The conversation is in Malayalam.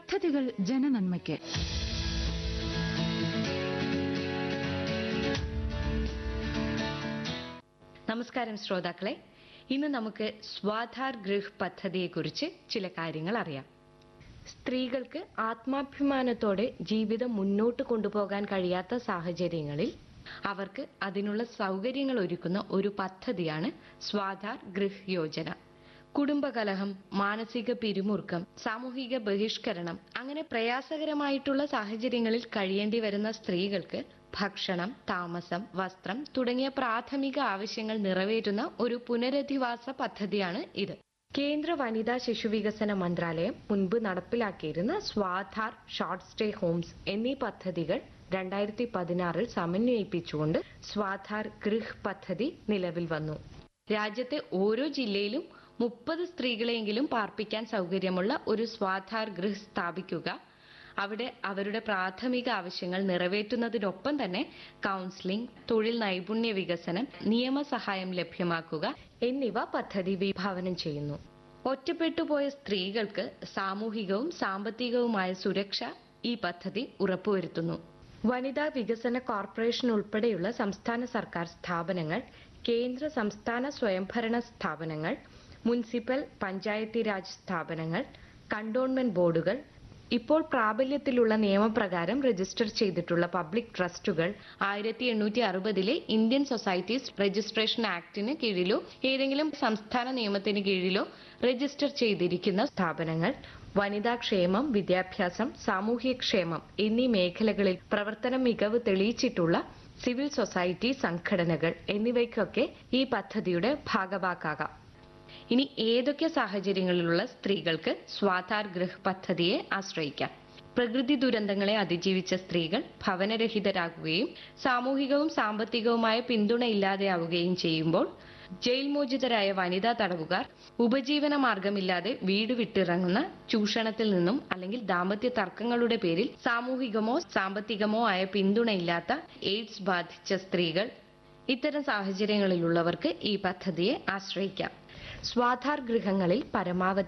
പദ്ധതികൾ ജനനന്മയ്ക്ക് നമസ്കാരം ശ്രോതാക്കളെ ഇന്ന് നമുക്ക് സ്വാധാർ ഗൃഹ് പദ്ധതിയെക്കുറിച്ച് ചില കാര്യങ്ങൾ അറിയാം സ്ത്രീകൾക്ക് ആത്മാഭിമാനത്തോടെ ജീവിതം മുന്നോട്ട് കൊണ്ടുപോകാൻ കഴിയാത്ത സാഹചര്യങ്ങളിൽ അവർക്ക് അതിനുള്ള സൗകര്യങ്ങൾ ഒരുക്കുന്ന ഒരു പദ്ധതിയാണ് സ്വാധാർ ഗൃഹ് യോജന കുടുംബകലഹം മാനസിക പിരിമുറുക്കം സാമൂഹിക ബഹിഷ്കരണം അങ്ങനെ പ്രയാസകരമായിട്ടുള്ള സാഹചര്യങ്ങളിൽ കഴിയേണ്ടി വരുന്ന സ്ത്രീകൾക്ക് ഭക്ഷണം താമസം വസ്ത്രം തുടങ്ങിയ പ്രാഥമിക ആവശ്യങ്ങൾ നിറവേറ്റുന്ന ഒരു പുനരധിവാസ പദ്ധതിയാണ് ഇത് കേന്ദ്ര വനിതാ ശിശുവികസന മന്ത്രാലയം മുൻപ് നടപ്പിലാക്കിയിരുന്ന സ്വാധാർ ഷോർട്ട് സ്റ്റേ ഹോംസ് എന്നീ പദ്ധതികൾ രണ്ടായിരത്തി പതിനാറിൽ സമന്വയിപ്പിച്ചുകൊണ്ട് സ്വാധാർ ഗൃഹ് പദ്ധതി നിലവിൽ വന്നു രാജ്യത്തെ ഓരോ ജില്ലയിലും മുപ്പത് സ്ത്രീകളെയെങ്കിലും പാർപ്പിക്കാൻ സൗകര്യമുള്ള ഒരു സ്വാധാർ ഗൃഹ് സ്ഥാപിക്കുക അവിടെ അവരുടെ പ്രാഥമിക ആവശ്യങ്ങൾ നിറവേറ്റുന്നതിനൊപ്പം തന്നെ കൗൺസിലിംഗ് തൊഴിൽ നൈപുണ്യ വികസനം നിയമസഹായം ലഭ്യമാക്കുക എന്നിവ പദ്ധതി വിഭാവനം ചെയ്യുന്നു ഒറ്റപ്പെട്ടുപോയ സ്ത്രീകൾക്ക് സാമൂഹികവും സാമ്പത്തികവുമായ സുരക്ഷ ഈ പദ്ധതി ഉറപ്പുവരുത്തുന്നു വനിതാ വികസന കോർപ്പറേഷൻ ഉൾപ്പെടെയുള്ള സംസ്ഥാന സർക്കാർ സ്ഥാപനങ്ങൾ കേന്ദ്ര സംസ്ഥാന സ്വയംഭരണ സ്ഥാപനങ്ങൾ മുനിസിപ്പൽ പഞ്ചായത്തി രാജ് സ്ഥാപനങ്ങൾ കണ്ടോൺമെന്റ് ബോർഡുകൾ ഇപ്പോൾ പ്രാബല്യത്തിലുള്ള നിയമപ്രകാരം രജിസ്റ്റർ ചെയ്തിട്ടുള്ള പബ്ലിക് ട്രസ്റ്റുകൾ ആയിരത്തി എണ്ണൂറ്റി അറുപതിലെ ഇന്ത്യൻ സൊസൈറ്റീസ് രജിസ്ട്രേഷൻ ആക്ടിന് കീഴിലോ ഏതെങ്കിലും സംസ്ഥാന നിയമത്തിന് കീഴിലോ രജിസ്റ്റർ ചെയ്തിരിക്കുന്ന സ്ഥാപനങ്ങൾ വനിതാ ക്ഷേമം വിദ്യാഭ്യാസം സാമൂഹ്യക്ഷേമം എന്നീ മേഖലകളിൽ പ്രവർത്തന മികവ് തെളിയിച്ചിട്ടുള്ള സിവിൽ സൊസൈറ്റി സംഘടനകൾ എന്നിവയ്ക്കൊക്കെ ഈ പദ്ധതിയുടെ ഭാഗവാക്കാകാം ഇനി ഏതൊക്കെ സാഹചര്യങ്ങളിലുള്ള സ്ത്രീകൾക്ക് സ്വാധാർ ഗൃഹ് പദ്ധതിയെ ആശ്രയിക്കാം പ്രകൃതി ദുരന്തങ്ങളെ അതിജീവിച്ച സ്ത്രീകൾ ഭവനരഹിതരാകുകയും സാമൂഹികവും സാമ്പത്തികവുമായ പിന്തുണ ഇല്ലാതെയാവുകയും ചെയ്യുമ്പോൾ ജയിൽ മോചിതരായ വനിതാ തടവുകാർ ഉപജീവന മാർഗമില്ലാതെ വീട് വിട്ടിറങ്ങുന്ന ചൂഷണത്തിൽ നിന്നും അല്ലെങ്കിൽ ദാമ്പത്യ തർക്കങ്ങളുടെ പേരിൽ സാമൂഹികമോ സാമ്പത്തികമോ ആയ പിന്തുണയില്ലാത്ത എയ്ഡ്സ് ബാധിച്ച സ്ത്രീകൾ ഇത്തരം സാഹചര്യങ്ങളിലുള്ളവർക്ക് ഈ പദ്ധതിയെ ആശ്രയിക്കാം സ്വാധാർ ഗൃഹങ്ങളിൽ പരമാവധി